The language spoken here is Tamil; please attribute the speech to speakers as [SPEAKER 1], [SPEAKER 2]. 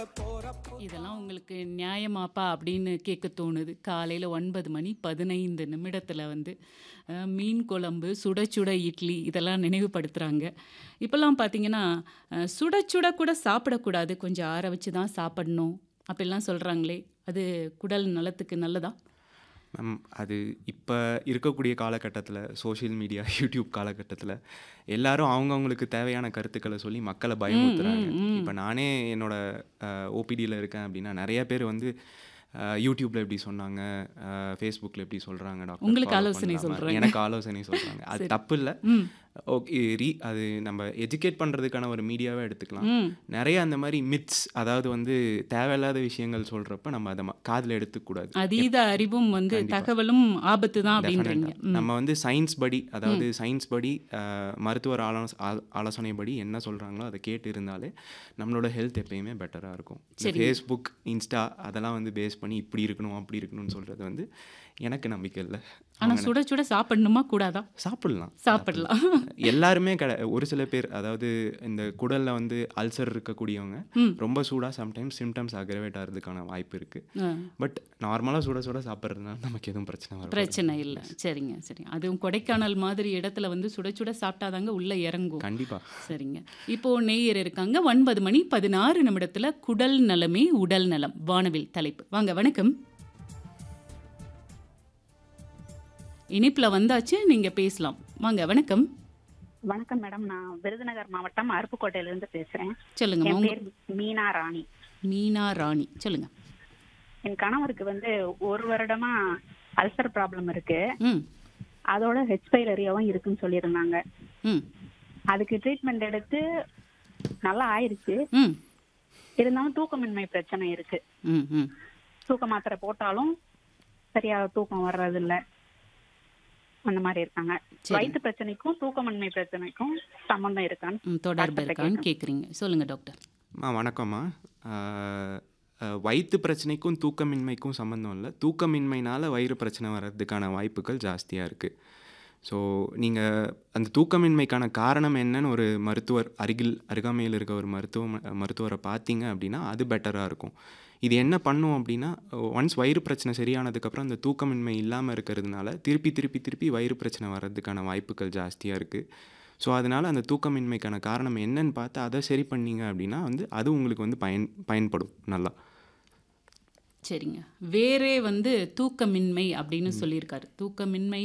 [SPEAKER 1] இதெல்லாம் உங்களுக்கு நியாயமாப்பா அப்படின்னு கேட்க தோணுது காலையில் ஒன்பது மணி பதினைந்து நிமிடத்தில் வந்து அஹ், மீன் குழம்பு சுட சுட இட்லி இதெல்லாம் நினைவுபடுத்துகிறாங்க இப்போல்லாம் பார்த்தீங்கன்னா அஹ், சுட சுட கூட சாப்பிடக்கூடாது கொஞ்சம் ஆற வச்சு தான் சாப்பிடணும் அப்படிலாம் சொல்கிறாங்களே அது குடல் நலத்துக்கு நல்லதா
[SPEAKER 2] மேம் அது இப்போ இருக்கக்கூடிய காலகட்டத்தில் சோஷியல் மீடியா யூடியூப் காலகட்டத்தில் எல்லாரும் அவங்கவுங்களுக்கு தேவையான கருத்துக்களை சொல்லி மக்களை பயமுறுத்துறாங்க இப்போ நானே என்னோட ஓபிடியில் இருக்கேன் அப்படின்னா நிறைய பேர் வந்து அஹ், யூடியூப்ல எப்படி சொன்னாங்க ஃபேஸ்புக்கில் எப்படி சொல்கிறாங்க டாக்டர்
[SPEAKER 1] உங்களுக்கு
[SPEAKER 2] follow
[SPEAKER 1] ஆலோசனை
[SPEAKER 2] பண்ணலாமா?
[SPEAKER 1] சொல்றாங்க.
[SPEAKER 2] எனக்கு ஆலோசனை சொல்கிறாங்க அது தப்பு இல்லை ஓகே ரீ அது நம்ம எஜுகேட் பண்ணுறதுக்கான ஒரு மீடியாவே எடுத்துக்கலாம்
[SPEAKER 1] ம்
[SPEAKER 2] நிறைய அந்த மாதிரி மித்ஸ் அதாவது வந்து தேவையில்லாத விஷயங்கள் சொல்கிறப்ப நம்ம அதை காதில் எடுத்துக்கூடாது
[SPEAKER 1] அதீத அறிவும் வந்து தகவலும் ஆபத்து தான் அப்படின்றீங்க
[SPEAKER 2] Definitely. நம்ம வந்து சயின்ஸ் படி அதாவது சயின்ஸ் படி அஹ், மருத்துவர் ஆலோச ஆ- ஆலோசனை படி என்ன சொல்கிறாங்களோ அதை கேட்டு இருந்தாலே நம்மளோட ஹெல்த் எப்பயுமே பெட்டராக இருக்கும் ஃபேஸ்புக் இன்ஸ்டா அதெல்லாம் வந்து பேஸ் பண்ணி இப்படி இருக்கணும் அப்படி இருக்கணும்னு சொல்கிறது வந்து எனக்கு நம்பிக்கை இல்லை
[SPEAKER 1] ஆனால் சுட சுட சாப்பிடணுமா கூடாதா
[SPEAKER 2] சாப்பிடலாம்
[SPEAKER 1] சாப்பிடலாம்
[SPEAKER 2] எல்லாருமே கடை ஒரு சில பேர் அதாவது இந்த குடலில் வந்து அல்சர் இருக்கக்கூடியவங்க ரொம்ப சூடாக சம்டைம்ஸ் சிம்டம்ஸ் அக்ரவேட் ஆகிறதுக்கான வாய்ப்பு இருக்குது
[SPEAKER 1] ஆ.
[SPEAKER 2] பட் நார்மலாக சுட சுட சாப்பிட்றதுனால நமக்கு எதுவும் பிரச்சனை வரும்
[SPEAKER 1] பிரச்சனை இல்லை சரிங்க சரி அதுவும் கொடைக்கானல் மாதிரி இடத்துல வந்து சுட சுட சாப்பிட்டாதாங்க உள்ள இறங்கும்
[SPEAKER 2] கண்டிப்பாக
[SPEAKER 1] சரிங்க இப்போ நேயர் இருக்காங்க ஒன்பது மணி பதினாறு நிமிடத்துல குடல் நலமே உடல் நலம் வானவில் தலைப்பு வாங்க வணக்கம் இனிப்புல வந்தாச்சு நீங்க பேசலாம் வாங்க வணக்கம்
[SPEAKER 3] வணக்கம் மேடம் நான் விருதுநகர் மாவட்டம் அருப்புக்கோட்டையில இருந்து பேசுறேன்
[SPEAKER 1] சொல்லுங்கம்மா
[SPEAKER 3] என்
[SPEAKER 1] உங்க
[SPEAKER 3] பேர் மீனா ராணி
[SPEAKER 1] மீனா ராணி சொல்லுங்க
[SPEAKER 3] என் கணவருக்கு வந்து ஒரு வருடமா அல்சர் ப்ராப்ளம் இருக்கு
[SPEAKER 1] ம்
[SPEAKER 3] அதோட ஹெச் பைலரியாவும் இருக்குன்னு சொல்லியிருந்தாங்க
[SPEAKER 1] ம்
[SPEAKER 3] அதுக்கு ட்ரீட்மெண்ட் எடுத்து நல்லா ஆயிருச்சு
[SPEAKER 1] ம்
[SPEAKER 3] இருந்தாலும் தூக்கமின்மை பிரச்சனை இருக்கு
[SPEAKER 1] ம் ம்
[SPEAKER 3] தூக்க மாத்திரை போட்டாலும் சரியா தூக்கம் வர்றது இல்ல அந்த மாதிரி இருக்காங்க வயிற்று பிரச்சனைக்கும் தூக்கமின்மை பிரச்சனைக்கும் சம்பந்தம் இருக்கான்னு
[SPEAKER 1] ம், தொடர்பு இருக்கான்னு கேட்குறீங்க சொல்லுங்க டாக்டர்
[SPEAKER 2] அம்மா வணக்கம்மா ஆஹ், ஆஹ், வயிற்று பிரச்சனைக்கும் தூக்கமின்மைக்கும் சம்மந்தம் இல்லை தூக்கமின்மைனால வயிறு பிரச்சனை வர்றதுக்கான வாய்ப்புகள் ஜாஸ்தியாக இருக்குது ஸோ நீங்கள் அந்த தூக்கமின்மைக்கான காரணம் என்னன்னு ஒரு மருத்துவர் அருகில் அருகாமையில் இருக்க ஒரு மருத்துவ மருத்துவரை பார்த்தீங்க அப்படின்னா அது பெட்டராக இருக்கும் இது என்ன பண்ணும் அப்படின்னா ஒன்ஸ் வயிறு பிரச்சனை சரியானதுக்கப்புறம் அந்த தூக்கமின்மை இல்லாமல் இருக்கிறதுனால திருப்பி திருப்பி திருப்பி வயிறு பிரச்சனை வர்றதுக்கான வாய்ப்புகள் ஜாஸ்தியாக இருக்குது ஸோ அதனால் அந்த தூக்கமின்மைக்கான காரணம் என்னன்னு பார்த்து அதை சரி பண்ணீங்க அப்படின்னா வந்து அது உங்களுக்கு வந்து பயன் பயன்படும் நல்லா
[SPEAKER 1] சரிங்க வேறே வந்து தூக்கமின்மை அப்படின்னு சொல்லியிருக்காரு தூக்கமின்மை